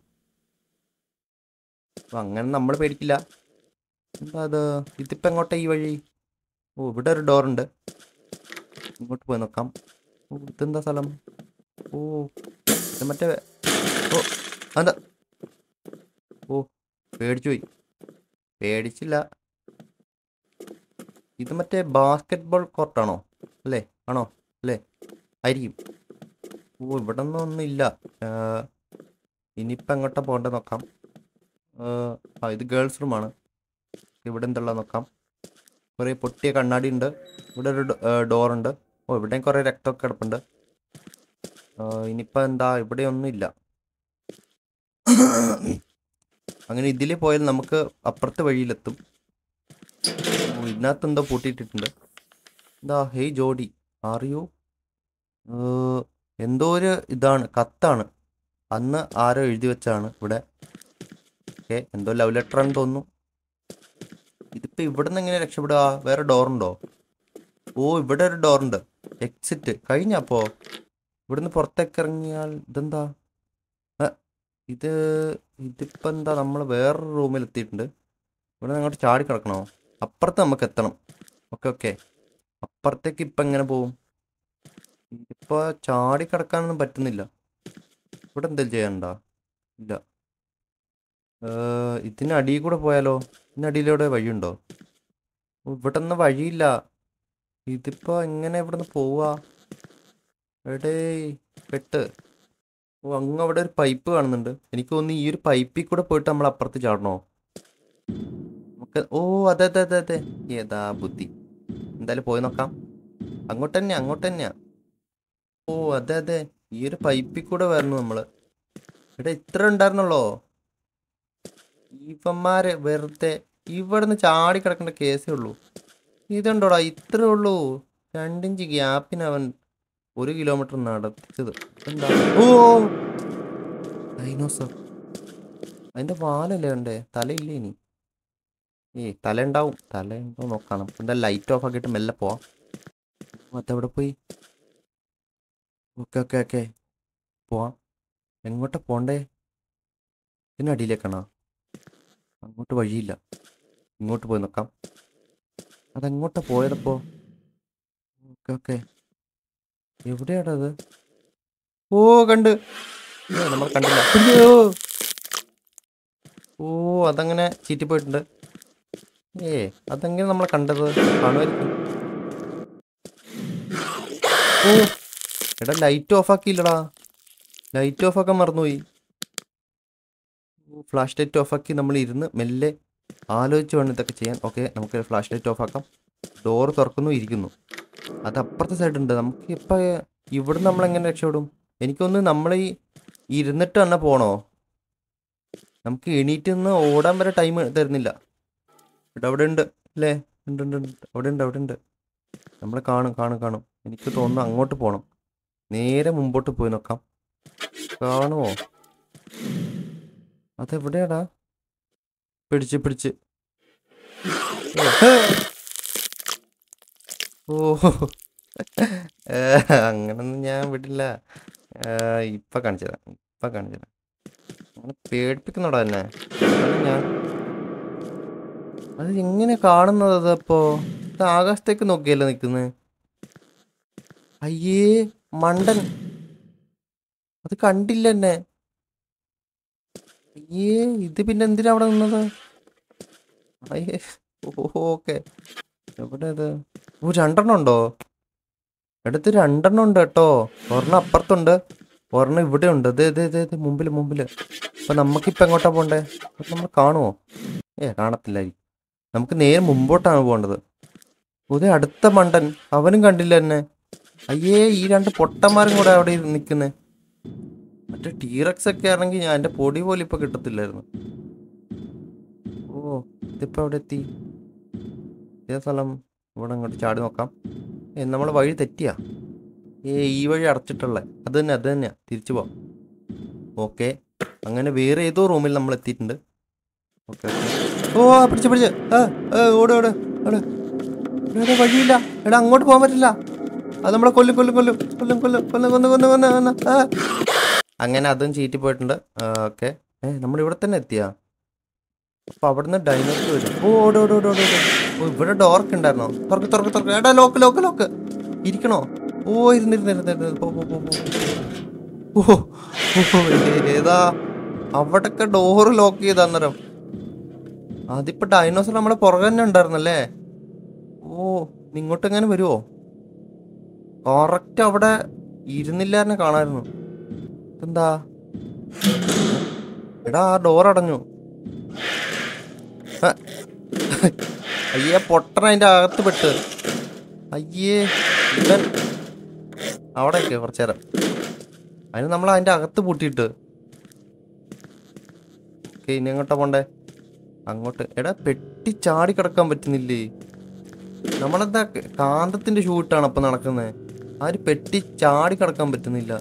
[SPEAKER 1] അപ്പൊ അങ്ങനെ നമ്മൾ പേടിക്കില്ല എന്താ അത് ഇതിപ്പോ എങ്ങോട്ടാ ഈ വഴി ഓ ഇവിടെ ഒരു ഡോർ ഉണ്ട് ഇങ്ങോട്ട് പോയി നോക്കാം ഓ ഇതെന്താ സ്ഥലം ഓ ഇത് മറ്റേ ഓ എന്താ ഓ പേടിച്ചു പോയി പേടിച്ചില്ല ഇത് മറ്റേ ബാസ്കറ്റ് ബോൾ കോർട്ടാണോ അല്ലേ ആണോ അല്ലേ ആയിരിക്കും ഓ ഇവിടെ ഒന്നും ഒന്നുമില്ല ഇനിയിപ്പോൾ എങ്ങോട്ടാ പോകേണ്ടത് നോക്കാം ആ, ആ ഇത് ഗേൾസ് റൂമാണ് ഇവിടെ എന്തുള്ള നോക്കാം കുറേ പൊട്ടിയ കണ്ണാടി ഉണ്ട് ഇവിടെ ഒരു ഡോർ ഉണ്ട് ഓ ഇവിടെയും കുറേ രക്തമൊക്കെ കിടപ്പുണ്ട് ആ, ഇനിയിപ്പോൾ എന്താ ഇവിടെ ഒന്നുമില്ല അങ്ങനെ ഇതിൽ പോയാൽ നമുക്ക് അപ്പുറത്തെ വഴിയിലെത്തും ഓ ഇതിനകത്ത് എന്തോ പൂട്ടിയിട്ടിട്ടുണ്ട് എന്താ ഹേയ് ജോഡി അറിയോ എന്തോ ഒരു ഇതാണ് കത്താണ് അന്ന് ആരോ എഴുതി വെച്ചാണ് ഇവിടെ ഓക്കെ എന്തോ ലവ് ലെറ്റർ ആണെന്ന് തോന്നുന്നു ഇതിപ്പോ ഇവിടുന്ന് എങ്ങനെ രക്ഷപ്പെടുക വേറെ ഡോറുണ്ടോ ഓ ഇവിടെ ഒരു ഡോറുണ്ട് എക്സിറ്റ് കഴിഞ്ഞപ്പോ ഇവിടുന്ന് പുറത്തേക്ക് ഇറങ്ങിയാൽ ഇതെന്താ ആ, ഇത് ഇതിപ്പോ എന്താ നമ്മൾ വേറൊരു റൂമിൽ എത്തിയിട്ടുണ്ട് ഇവിടെ അങ്ങോട്ട് ചാടി കിടക്കണോ അപ്പുറത്ത് നമുക്ക് എത്തണം ഓക്കെ ഓക്കെ അപ്പുറത്തേക്ക് ഇപ്പം എങ്ങനെ പോവും ഇതിപ്പോ ചാടി കിടക്കാനൊന്നും പറ്റുന്നില്ല ഇവിടെ എന്തെങ്കിലും ചെയ്യണ്ട ഇല്ല ഏർ, ഇതിന് അടിയിൽ കൂടെ പോയാലോ ഇതിനടിയിലൂടെ വഴിയുണ്ടോ ഓ, ഇവിടെ നിന്ന് വഴിയില്ല ഇതിപ്പോ എങ്ങനെ ഇവിടെ നിന്ന് പോവാ എടേ പെട്ട് ഓ അങ്ങ് അവിടെ ഒരു പൈപ്പ് കാണുന്നുണ്ട് എനിക്ക് തോന്നുന്നു ഈ ഒരു പൈപ്പിൽ കൂടെ പോയിട്ട് നമ്മൾ അപ്പുറത്ത് ചാടണോ നമുക്ക് ഓ അതെ അതെ അതെ അതെ ഏതാ ബുദ്ധി എന്തായാലും പോയി നോക്കാം അങ്ങോട്ട് തന്നെയാ അങ്ങോട്ട് തന്നെയാ ഓ അതെ അതെ ഈ ഒരു പൈപ്പിൽ കൂടെ വരണം നമ്മള് എടാ ഇത്ര ഉണ്ടായിരുന്നുള്ളോ ഇവന്മാര് വെറുതെ ഇവിടുന്ന് ചാടി കിടക്കേണ്ട കേസേ ഉള്ളൂ ഇതുണ്ടോടാ ഇത്രേ ഉള്ളൂ രണ്ടിഞ്ച് ഗ്യാപ്പിന് അവൻ ഒരു കിലോമീറ്റർ നടത്തിച്ചത് എന്താ ഓ ഡൈനോസർ അതിന്റെ വാലല്ലേ ഉണ്ടേ തലയില്ലേ ഇനി ഏയ് തല ഉണ്ടാവും തല ഉണ്ടോ നോക്കാം നമുക്ക് എന്താ ലൈറ്റ് ഓഫ് ആക്കിയിട്ട് മെല്ലെ പോവാം ഓ, അതെവിടെ പോയി ഓക്കെ ഓക്കെ ഓക്കെ പോവാം എങ്ങോട്ടാ പോണ്ടേ ഇതിനടിയിലേക്കാണോ അങ്ങോട്ട് വഴിയില്ല ഇങ്ങോട്ട് പോയി നോക്കാം അതെങ്ങോട്ടാ പോയതപ്പോ ഓക്കെ ഓക്കെ എവിടെയാടാ അത് ഓ കണ്ട് ഏ, നമ്മൾ കണ്ടില്ല അയ്യോ. ഓ അതങ്ങനെ ചീറ്റിപ്പോയിട്ടുണ്ട് ഏ അതെങ്ങനെ നമ്മൾ കണ്ടത് കാണുമായിരിക്കും ഓ എടാ ലൈറ്റ് ഓഫ് ആക്കിയില്ലടാ ലൈറ്റ് ഓഫ് ആക്കാൻ മറന്നുപോയി ഫ്ലാഷ് ലൈറ്റ് ഓഫ് ആക്കി നമ്മൾ ഇരുന്ന് മെല്ലെ ആലോചിച്ച് വേണം ഇതൊക്കെ ചെയ്യാൻ ഓക്കെ നമുക്ക് ഫ്ലാഷ് ലൈറ്റ് ഓഫ് ആക്കാം ഡോർ തുറക്കുന്നു ഇരിക്കുന്നു അത് അപ്പുറത്തെ സൈഡ് ഉണ്ട് നമുക്ക് ഇപ്പം ഇവിടുന്ന് നമ്മൾ എങ്ങനെ രക്ഷപ്പെടും എനിക്കൊന്ന് നമ്മൾ ഈ ഇരുന്നിട്ട് തന്നെ പോണോ നമുക്ക് എണീറ്റ് നിന്ന് ഓടാൻ വരെ ടൈം തരുന്നില്ല ഇവിടെ അവിടെ ഉണ്ട് അല്ലേ ഉണ്ട് ഉണ്ട് ഉണ്ട് അവിടെ ഉണ്ട് അവിടെ ഉണ്ട് നമ്മൾ കാണും കാണും കാണും എനിക്ക് തോന്നുന്നു അങ്ങോട്ട് പോകണം നേരെ മുമ്പോട്ട് പോയി നോക്കാം കാണുമോ അതെവിടെയാടാ പിടിച്ച് പിടിച്ച് ഓ ഏ, അങ്ങനൊന്നും ഞാൻ വിടില്ല ഏ, ഇപ്പൊ കാണിച്ചു തരാം ഇപ്പൊ കാണിച്ചു തരാം അങ്ങനെ പേടിപ്പിക്കുന്നോടാ എന്നെ അതാണ് ഞാൻ അത് എങ്ങനെ കാണുന്നത് അതപ്പോ ഇത് ആകാശത്തേക്ക് നോക്കിയല്ലേ നിക്കുന്നത് അയ്യേ മണ്ടൻ അത് കണ്ടില്ല എന്നെ അയ്യേ ഇത് പിന്നെ എന്തിനാ അവിടെ നിന്നത് അയ്യേ ഓക്കെ എവിടെ ഇത് ഓ രണ്ടെണ്ണം ഉണ്ടോ എടുത്ത് രണ്ടെണ്ണം ഉണ്ട് കേട്ടോ ഒരെണ്ണം അപ്പുറത്തുണ്ട് ഒരെണ്ണം ഇവിടെ ഉണ്ട് ഇതേ ഇതേ ഇതേ ഇതേ മുമ്പില് മുമ്പില് അപ്പൊ നമുക്കിപ്പോ എങ്ങോട്ടാ പോണ്ടേ അപ്പൊ നമ്മൾ കാണുമോ ഏ കാണത്തില്ലായിരിക്കും നമുക്ക് നേരെ മുമ്പോട്ടാണ് പോകേണ്ടത് ഉദയ അടുത്ത മണ്ടൻ അവനും കണ്ടില്ല എന്നെ അയ്യേ ഈ രണ്ട് പൊട്ടന്മാരും കൂടെ അവിടെ നിൽക്കുന്നേ മറ്റേ ടീറക്സ് ഒക്കെ ആണെങ്കിൽ ഞാൻ എൻ്റെ പൊടി പോലും ഇപ്പൊ കിട്ടത്തില്ലായിരുന്നു ഓ ഇതിപ്പോ അവിടെ എത്തി ഏത് സ്ഥലം ഇവിടെ അങ്ങോട്ട് ചാടി നോക്കാം ഏ നമ്മൾ വഴി തെറ്റിയാ ഏ ഈ വഴി അടച്ചിട്ടുള്ള അത് തന്നെ അത് തന്നെയാ തിരിച്ചു പോവാം ഓക്കെ അങ്ങനെ വേറെ ഏതോ റൂമിൽ നമ്മൾ എത്തിയിട്ടുണ്ട് ഓക്കെ ഓ ആ, പിടിച്ച് പിടിച്ച് ആ ആ, ഓട് ഓട് ഓട് എടാ, എടാ, വഴിയില്ല എടാ അങ്ങോട്ട് പോകാൻ പറ്റില്ല അത് നമ്മളെ കൊല്ലും കൊല്ലും കൊല്ലും കൊല്ലും കൊല്ലും കൊല്ലും കൊന്നു കൊന്നു കൊന്നു കൊന്നു ആ അങ്ങനെ അതും ചീറ്റി പോയിട്ടുണ്ട് ഓക്കെ ഏ നമ്മൾ ഇവിടെ തന്നെ എത്തിയാ അപ്പൊ അവിടുന്ന് ഡൈനോസർ വരും ഓ ഓട് ഓട് ഓട് ഓട് ഓട്. ഓ ഇവിടെ ഡോർക്ക് ഉണ്ടായിരുന്നോ തുറക്ക് തുറക്ക് തുറക്ക് എടാ ലോക്ക് ലോക്ക് ലോക്ക് ഇരിക്കണോ ഓ ഇരുന്നിരുന്നിരുന്നിരുന്ന് പോ പോ പോ പോ. ഓ ഓ, ഏ- ഏതാ അവിടൊക്കെ ഡോറ് ലോക്ക് ചെയ്ത അന്നേരം അതിപ്പോ ഡൈനോസർ നമ്മളെ പുറകെ തന്നെ ഉണ്ടായിരുന്നല്ലേ ഓ ഇങ്ങോട്ട് എങ്ങനെ വരുമോ കറക്റ്റ് അവിടെ ഇരുന്നില്ലാരനെ കാണായിരുന്നു എന്താ എടാ ആ ഡോർ അടഞ്ഞു ആ. അയ്യേ പൊട്ടൻ അതിന്റെ അകത്ത് പെട്ട് അയ്യേ ഇവൻ അവിടെ കുറച്ചു നേരം അതിന് നമ്മൾ അതിന്റെ അകത്ത് പൂട്ടിയിട്ട് ഓക്കെ ഇനി എങ്ങോട്ടാ പോണ്ടേ
[SPEAKER 3] അങ്ങോട്ട് എടാ പെട്ടി ചാടി കിടക്കാൻ പറ്റുന്നില്ലേ നമ്മളെന്താ കാന്തത്തിന്റെ ഷൂട്ടാണ് അപ്പൊ നടക്കുന്നത് ആര് പെട്ടി ചാടി കിടക്കാൻ പറ്റുന്നില്ല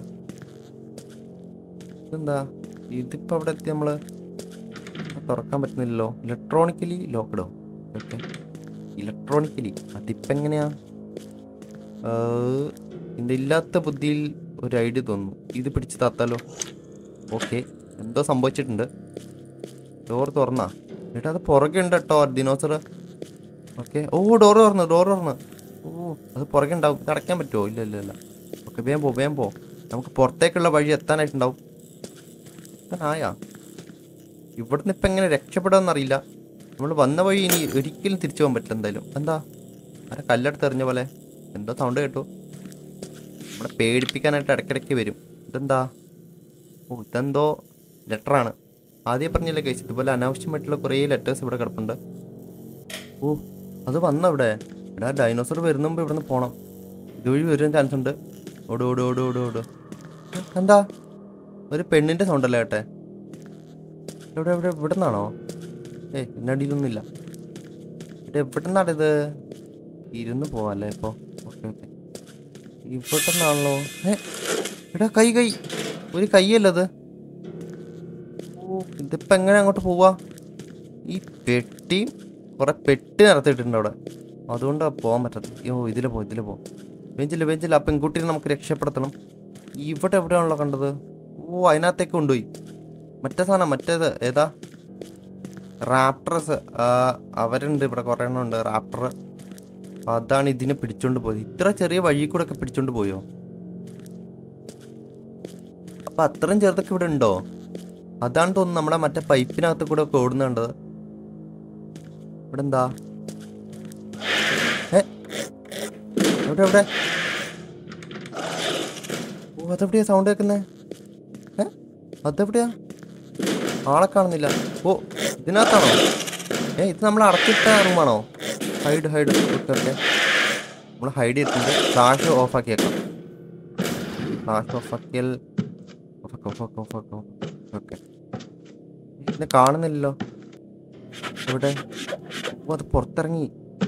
[SPEAKER 3] ഇതെന്താ ഇതിപ്പോ അവിടെ എത്തി നമ്മള് തുറക്കാൻ പറ്റുന്നില്ലല്ലോ ഇലക്ട്രോണിക്കലി ലോക്ക്ഡോ ഓക്കെ ഇലക്ട്രോണിക്കലി അതിപ്പോ എങ്ങനെയാ ഏഹ്, ഇതിന്റെ ഇല്ലാത്ത ബുദ്ധിയിൽ ഒരു ഐഡിയ തോന്നുന്നു ഇത് പിടിച്ച് താത്താലോ ഓക്കെ എന്തോ സംഭവിച്ചിട്ടുണ്ട് ഡോർ തുറന്നാ ഏട്ടാ അത് പുറകെ ഉണ്ട് കേട്ടോ ദിനോസർ ഓക്കെ ഓ ഡോർ തുറന്നു ഡോർ തുറന്നു ഓ അത് പുറകെ ഉണ്ടാവും ഇത് അടയ്ക്കാൻ പറ്റുമോ ഇല്ല ഇല്ല ഇല്ല ഓക്കെ വേഗം പോ വേഗം പോ നമുക്ക് പുറത്തേക്കുള്ള വഴി എത്താനായിട്ടുണ്ടാവും എത്താനായാ ഇവിടുന്ന് ഇപ്പം എങ്ങനെ രക്ഷപ്പെടാമെന്നറിയില്ല നമ്മൾ വന്ന വഴി ഇനി ഒരിക്കലും തിരിച്ചു പോകാൻ പറ്റില്ല എന്തായാലും എന്താ ആരെ കല്ലെടുത്ത് എറിഞ്ഞ പോലെ എന്തോ സൗണ്ട് കേട്ടു നമ്മളെ പേടിപ്പിക്കാനായിട്ട് ഇടയ്ക്കിടയ്ക്ക് വരും ഇതെന്താ ഓ ഇതെന്തോ ലെറ്ററാണ് ആദ്യം പറഞ്ഞില്ലേ കേസ് ഇതുപോലെ അനാവശ്യമായിട്ടുള്ള കുറേ ലെറ്റേഴ്സ് ഇവിടെ കിടപ്പുണ്ട് ഓ അത് വന്ന ഇവിടെ എടാ ഡൈനോസർ വരുന്ന മുമ്പ് ഇവിടുന്ന് പോണം ഇതുവഴി വരാൻ ചാൻസ് ഉണ്ട് ഓട് ഓട് ഓട് ഓട് ഓട് എന്താ ഒരു പെണ്ണിന്റെ സൗണ്ട് അല്ലേ ഏട്ടെ എവിടെ എവിടെ ഇവിടെ നിന്നാണോ ഏയ് എന്നെ അടിയിലൊന്നുമില്ല ഇവിടെ എവിടെ നിന്നാണ് ഇത് ഇരുന്ന് പോവാല്ലേ ഇപ്പൊ ഓക്കെ ഓക്കെ ഇവിടെ നിന്നാണല്ലോ ഏ എടാ കൈ കൈ ഒരു കൈയല്ലത് ഓ ഇതിപ്പോ എങ്ങനെ അങ്ങോട്ട് പോവാ ഈ പെട്ടി കുറെ പെട്ടി നിറത്തിയിട്ടുണ്ട് അവിടെ അതുകൊണ്ടാണ് പോകാൻ പറ്റാത്തത് ഓ ഇതിലെ പോ ഇതിലെ പോ ബെഞ്ചില്ല ബെഞ്ചില്ല ആ പെൺകുട്ടിയെ നമുക്ക് രക്ഷപ്പെടുത്തണം ഇവിടെ എവിടെയാണല്ലോ കണ്ടത് ഓ അതിനകത്തേക്ക് കൊണ്ടുപോയി മറ്റേ സാധനം മറ്റേത് ഏതാ റാപ്റ്ററസ് അവരുണ്ട് ഇവിടെ കുറേ എണ്ണം ഉണ്ട് റാപ്റ്റർ അതാണ് ഇതിനെ പിടിച്ചോണ്ട് പോയത് ഇത്ര ചെറിയ വഴി കൂടെ ഒക്കെ പിടിച്ചോണ്ട് പോയോ അപ്പൊ അത്രയും ചെറുതൊക്കെ ഇവിടെ ഉണ്ടോ അതാണ് തോന്നുന്നു നമ്മുടെ മറ്റേ പൈപ്പിനകത്ത് കൂടെ ഒക്കെ ഓടുന്നുണ്ടത് ഇവിടെ എന്താ ഏ എവിടെ എവിടെ ഓ അതെവിടെയാ സൗണ്ട് കേൾക്കുന്നേ ഏ അതെവിടെയാ ആളെ കാണുന്നില്ല ഓ ഇതിനകത്താണോ ഏ ഇത് നമ്മൾ അടച്ചിട്ട റൂമാണോ ഹൈഡ് ഹൈഡ് ഓക്കെ ഓക്കെ നമ്മൾ ഹൈഡ് ചെയ്തിട്ടുണ്ട് ഫ്ലാഷ് ഓഫ് ആക്കിയേക്കാം ഫ്ലാഷ് ഓഫ് ആക്കിയാൽ ഓഫ് ആക്കാം ഓഫ് ആക്കാം ഓഫ് ആക്കാം ഓക്കെ ഇതിനെ കാണുന്നില്ലല്ലോ എവിടെ ഓ അത് പുറത്തിറങ്ങി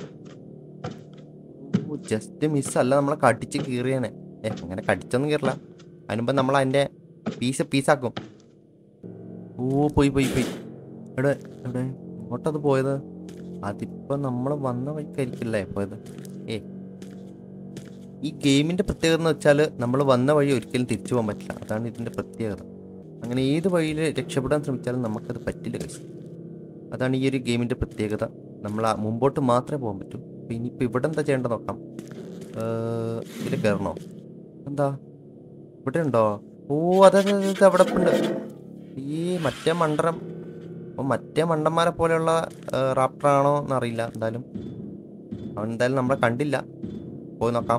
[SPEAKER 3] ഓ ജസ്റ്റ് മിസ്സല്ല നമ്മളെ കടിച്ച് കീറിയാനെ ഏ അങ്ങനെ കടിച്ചൊന്നും കീറില്ല അതിനുമ്പ് നമ്മൾ അതിൻ്റെ പീസ് പീസാക്കും ഓ പോയി പോയി പോയി എവിടെ എവിടെ ഇങ്ങോട്ടത് പോയത് അതിപ്പോ നമ്മൾ വന്ന വഴിക്കായിരിക്കില്ലേ പോയത് ഏ ഈ ഗെയിമിന്റെ പ്രത്യേകത എന്ന് വെച്ചാൽ നമ്മൾ വന്ന വഴി ഒരിക്കലും തിരിച്ചു പോകാൻ പറ്റില്ല അതാണ് ഇതിന്റെ പ്രത്യേകത അങ്ങനെ ഏത് വഴിയിൽ രക്ഷപ്പെടാൻ ശ്രമിച്ചാലും നമുക്കത് പറ്റില്ല കഴിച്ചു അതാണ് ഈ ഒരു ഗെയിമിന്റെ പ്രത്യേകത നമ്മൾ ആ മുമ്പോട്ട് മാത്രമേ പോകാൻ പറ്റൂ അപ്പൊ ഇനിയിപ്പോൾ ഇവിടെ എന്താ ചെയ്യേണ്ടത് നോക്കാം ഏർ, ഇതിൽ കയറണോ എന്താ ഇവിടെ ഉണ്ടോ ഓ അതെ അതെ അതെ, അതെ അവിടെ ഉണ്ട് ഈ മറ്റേ മണ്ടരം അപ്പോൾ മറ്റേ മണ്ടന്മാരെ പോലെയുള്ള റാപ്റ്റർ ആണോ എന്നറിയില്ല എന്തായാലും അവൻ എന്തായാലും നമ്മളെ കണ്ടില്ല പോയി നോക്കാം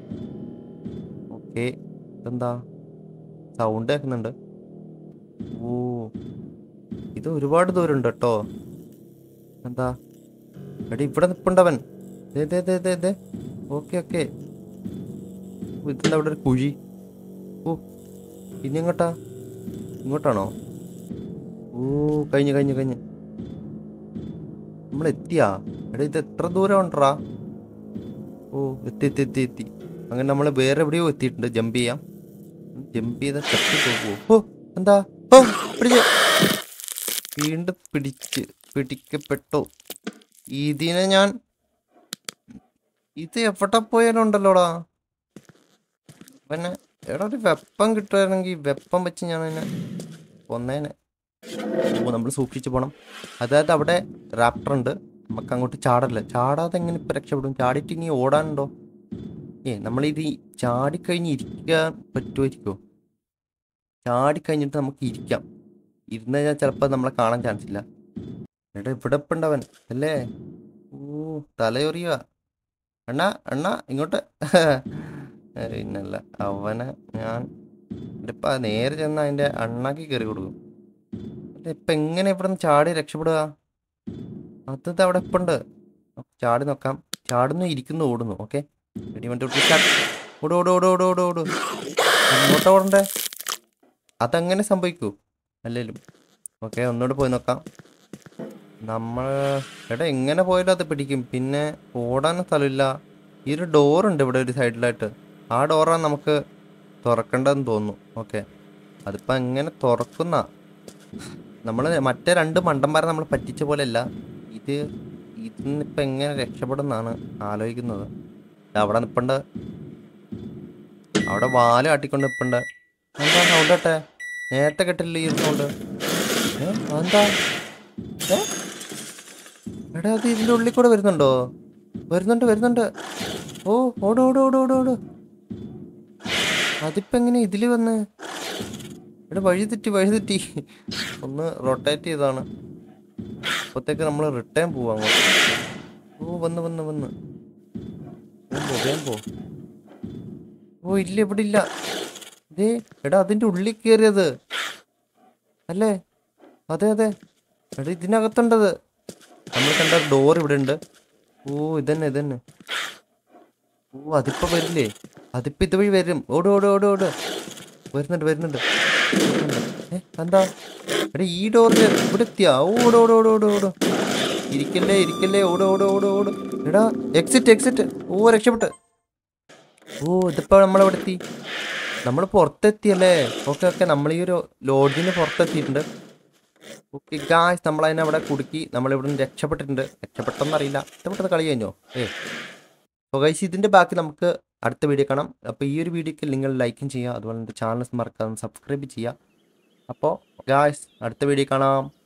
[SPEAKER 3] ഓക്കെ ഇതെന്താ സൗണ്ട് കേൾക്കുന്നുണ്ട് ഓ ഇത് ഒരുപാട് ദൂരം ഉണ്ട് കേട്ടോ എന്താ എടി ഇവിടെ നിപ്പുണ്ടവൻ ദേ ദേ ദേ ദേ ദേ ഓക്കെ ഓക്കെ ഇതെന്താ ഇവിടെ ഒരു കുഴി ഓ ഇനി എങ്ങോട്ടാ ഇങ്ങോട്ടാണോ ഓ കഴിഞ്ഞു കഴിഞ്ഞു കഴിഞ്ഞു നമ്മൾ എത്തിയാ എടാ ഇത് എത്ര ദൂരം ഉണ്ടറാ ഓ എത്തി എത്തി എത്തി എത്തി അങ്ങനെ നമ്മൾ വേറെ എവിടെയോ എത്തിയിട്ടുണ്ട് ജമ്പ് ചെയ്യാം ജമ്പ് ചെയ്ത തട്ടി പോകുമോ ഓ എന്താ ഓ പിടിച്ച് വീണ്ടും പിടിച്ച് പിടിക്കപ്പെട്ടു ഇതിനെ ഞാൻ ഇത് എവിടെ പോയാലുണ്ടല്ലോടാ പിന്നെ എടാ ഒരു വെപ്പം കിട്ടുമായിരുന്നെങ്കിൽ വെപ്പം വെച്ച് ഞാൻ അതിനെ കൊന്നേനെ ഓ നമ്മൾ സൂക്ഷിച്ചു പോണം അതായത് അവിടെ റാപ്റ്റർ ഉണ്ട് നമുക്ക് അങ്ങോട്ട് ചാടല്ല ചാടാതെ എങ്ങനെ ഇപ്പം രക്ഷപ്പെടും ചാടിയിട്ട് ഇനി ഓടാനുണ്ടോ ഏ നമ്മളിത് ഈ ചാടിക്കഴിഞ്ഞ് ഇരിക്കാൻ പറ്റുമായിരിക്കോ ചാടിക്കഴിഞ്ഞിട്ട് നമുക്ക് ഇരിക്കാം ഇരുന്ന് കഴിഞ്ഞാൽ ചിലപ്പോൾ നമ്മളെ കാണാൻ ചാൻസ് ഇല്ല എടാ ഇവിടെ ഇപ്പം ഉണ്ടവൻ അല്ലേ ഓ തലയൊറിയുക അണ്ണ അണ്ണ ഇങ്ങോട്ട് പിന്നല്ല അവനെ ഞാൻ ഇപ്പം നേരെ ചെന്ന് അതിൻ്റെ അണ്ണാക്കി കയറി കൊടുക്കും അല്ല, ഇപ്പം എങ്ങനെ ഇവിടെ നിന്ന് ചാടി രക്ഷപ്പെടുക അത് അവിടെ ഇപ്പം ഉണ്ട് ചാടി നോക്കാം ചാടുന്നു ഇരിക്കുന്നു ഓടുന്നു ഓക്കെ റെഡി വണ്ടി ഓട് ഓട് ഓട് ഓട് ഓട് ഓട് എങ്ങോട്ടാ ഓടണ്ടേ അതങ്ങനെ സംഭവിക്കൂ അല്ലേലും ഓക്കെ ഒന്നുകൂടെ പോയി നോക്കാം നമ്മൾ എടാ എങ്ങനെ പോയാലും അത് പിടിക്കും പിന്നെ ഓടാനും സ്ഥലമില്ല ഈ ഒരു ഡോറുണ്ട് ഇവിടെ ഒരു സൈഡിലായിട്ട് ആ ഡോറാണ് നമുക്ക് തുറക്കേണ്ടതെന്ന് തോന്നുന്നു ഓക്കെ അതിപ്പോൾ എങ്ങനെ തുറക്കുന്ന നമ്മൾ മറ്റേ രണ്ട് മണ്ടന്മാരെ നമ്മൾ പറ്റിച്ച പോലെയല്ല ഇത് ഇതിന്നിപ്പോൾ എങ്ങനെ രക്ഷപ്പെടുന്നാണ് ആലോചിക്കുന്നത് ദാ അവിടെ നിൽപ്പണ്ട് അവിടെ വാല് കാട്ടിക്കൊണ്ട് നിൽപ്പണ്ട് എന്താ സൗണ്ട് കേട്ടെ നേരത്തെ കെട്ടില്ല ഈ സൗണ്ട് ഏ എന്താ ഏ എടാ അത് ഇതിൻ്റെ ഉള്ളിൽ കൂടെ വരുന്നുണ്ടോ വരുന്നുണ്ട് വരുന്നുണ്ട് ഓ ഓട് ഓട് ഓട് ഓട് ഓട് അതിപ്പോ എങ്ങനെ ഇതില് വന്ന് എടാ വഴി തെറ്റി വഴി തെറ്റി ഒന്ന് റൊട്ടേറ്റ് ചെയ്താണ് അപ്പത്തേക്ക് നമ്മൾ റിട്ടേൺ പോവാ അങ്ങോട്ട് ഓ വന്ന് വന്ന് വന്ന് വേഗം പോ വേഗം പോ ഓ ഇല്ല ഇവിടെ ഇല്ല ഇതേ എടാ അതിന്റെ ഉള്ളിൽ കയറിയത് അല്ലേ അതെ അതെ എടാ ഇതിനകത്തുണ്ടത് നമ്മൾ കണ്ട ഡോർ ഇവിടെ ഉണ്ട് ഓ ഇതന്നെ ഇതന്നെ ഓ അതിപ്പോ വരില്ലേ അതിപ്പോ ഇതുവഴി വരും ഓട് ഓട് ഓട് ഓട് വരുന്നുണ്ട് വരുന്നുണ്ട് വരുന്നുണ്ട്. ഏ എന്താ എടാ ഈ ഡോറിൽ ഇവിടെ എത്തിയാ ഓട് ഓട് ഓട് ഓട് ഓട് ഇരിക്കല്ലേ ഇരിക്കല്ലേ ഓട് ഓട് ഓട് ഓട് എടാ എക്സിറ്റ് എക്സിറ്റ് ഓ രക്ഷപ്പെട്ട് ഓ ഇതിപ്പോ നമ്മളെവിടെ എത്തി നമ്മൾ പുറത്തെത്തിയല്ലേ ഓക്കെ ഓക്കെ നമ്മൾ ഈ ഒരു ലോഡ്ജിന് പുറത്തെത്തിയിട്ടുണ്ട് ഓക്കെ ഗായ്സ് നമ്മൾ അതിനെ അവിടെ കുടുക്കി നമ്മൾ ഇവിടെ നിന്ന് രക്ഷപ്പെട്ടിട്ടുണ്ട് രക്ഷപ്പെട്ടെന്നറിയില്ല ഇഷ്ടപ്പെട്ടത് കളി കഴിഞ്ഞോ ഏ അപ്പോൾ ഗൈസ് ഇതിൻ്റെ ബാക്കി നമുക്ക് അടുത്ത വീഡിയോ കാണാം അപ്പോൾ ഈ ഒരു വീഡിയോക്ക് നിങ്ങൾ ലൈക്കും ചെയ്യുക അതുപോലെ എൻ്റെ ചാനൽ മറക്കാതെ സബ്സ്ക്രൈബ് ചെയ്യുക അപ്പോൾ ഗായ്സ് അടുത്ത വീഡിയോ കാണാം